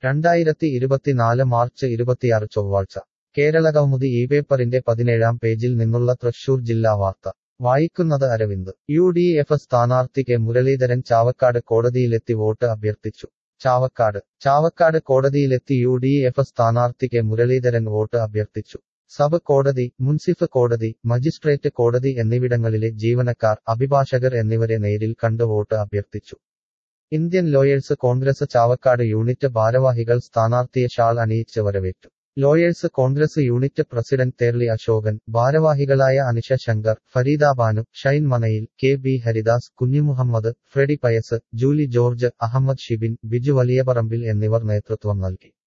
രണ്ടായിരത്തി ഇരുപത്തിനാല് മാർച്ച് ഇരുപത്തിയാറ് ചൊവ്വാഴ്ച കേരള കൗമുദി ഈ പേപ്പറിന്റെ പതിനേഴാം പേജിൽ നിന്നുള്ള തൃശൂർ ജില്ലാ വാർത്ത വായിക്കുന്നത് അരവിന്ദ് യു ഡി എഫ് സ്ഥാനാർത്ഥി കെ മുരളീധരൻ ചാവക്കാട് കോടതിയിലെത്തി വോട്ട് അഭ്യർത്ഥിച്ചു ചാവക്കാട് ചാവക്കാട് കോടതിയിലെത്തി യു ഡി എഫ് സ്ഥാനാർത്ഥി കെ മുരളീധരൻ വോട്ട് അഭ്യർത്ഥിച്ചു സബ് കോടതി മുൻസിഫ് കോടതി മജിസ്ട്രേറ്റ് കോടതി എന്നിവിടങ്ങളിലെ ജീവനക്കാർ അഭിഭാഷകർ എന്നിവരെ നേരിൽ കണ്ട് വോട്ട് അഭ്യർത്ഥിച്ചു Indian lawyers Congress Chavakkad unit ഭാരവാഹികൾ സ്ഥാനാർത്ഥിയെ ഷാൾ അണിയിച്ച് വരവേറ്റു lawyers Congress unit president Therly Ashokan ഭാരവാഹികളായ Anisha Shankar Fareeda Banu Shine Manayil K B Haridas Kunjumuhammed Freddy Pius Julie George Ahammed Shibin Biju Valiyaparambil എന്നിവർ നേതൃത്വം നൽകി